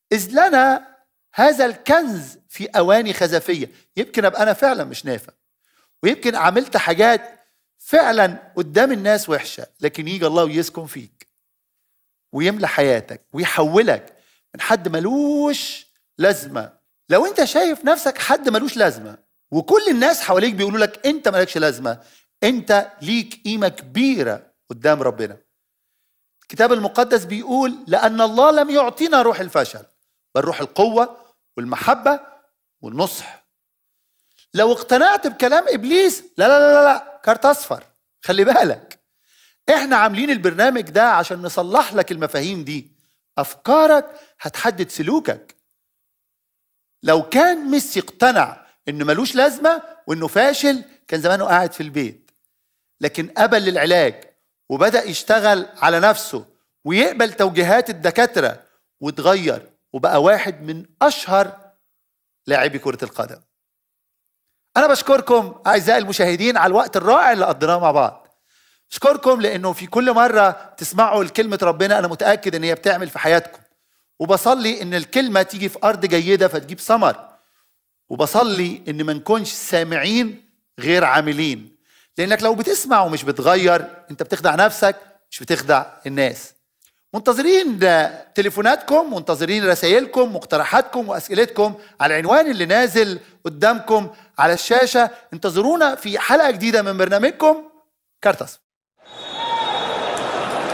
إذ لنا هذا الكنز في أواني خزفية يمكن أبقى أنا فعلا مش نافع ويمكن عملت حاجات فعلا قدام الناس وحشة لكن يجي الله ويسكن فيك ويملى حياتك ويحولك من حد ملوش لازمة لو انت شايف نفسك حد ملوش لازمة وكل الناس حواليك بيقولوا لك انت مالكش لازمة انت ليك قيمة كبيرة قدام ربنا الكتاب المقدس بيقول لأن الله لم يعطينا روح الفشل بل روح القوة والمحبة والنصح لو اقتنعت بكلام إبليس لا لا لا لا كارت أصفر خلي بالك احنا عاملين البرنامج ده عشان نصلح لك المفاهيم دي أفكارك هتحدد سلوكك لو كان ميسي اقتنع انه ملوش لازمه وانه فاشل كان زمانه قاعد في البيت لكن قبل للعلاج وبدا يشتغل على نفسه ويقبل توجيهات الدكاتره وتغير وبقى واحد من اشهر لاعبي كره القدم انا بشكركم اعزائي المشاهدين على الوقت الرائع اللي قضيناه مع بعض اشكركم لانه في كل مره تسمعوا كلمه ربنا انا متاكد ان هي بتعمل في حياتكم وبصلي ان الكلمه تيجي في ارض جيده فتجيب ثمر وبصلي ان ما نكونش سامعين غير عاملين لانك لو بتسمع ومش بتغير انت بتخدع نفسك مش بتخدع الناس منتظرين تليفوناتكم منتظرين رسائلكم مقترحاتكم واسئلتكم على العنوان اللي نازل قدامكم على الشاشه انتظرونا في حلقه جديده من برنامجكم كارتاس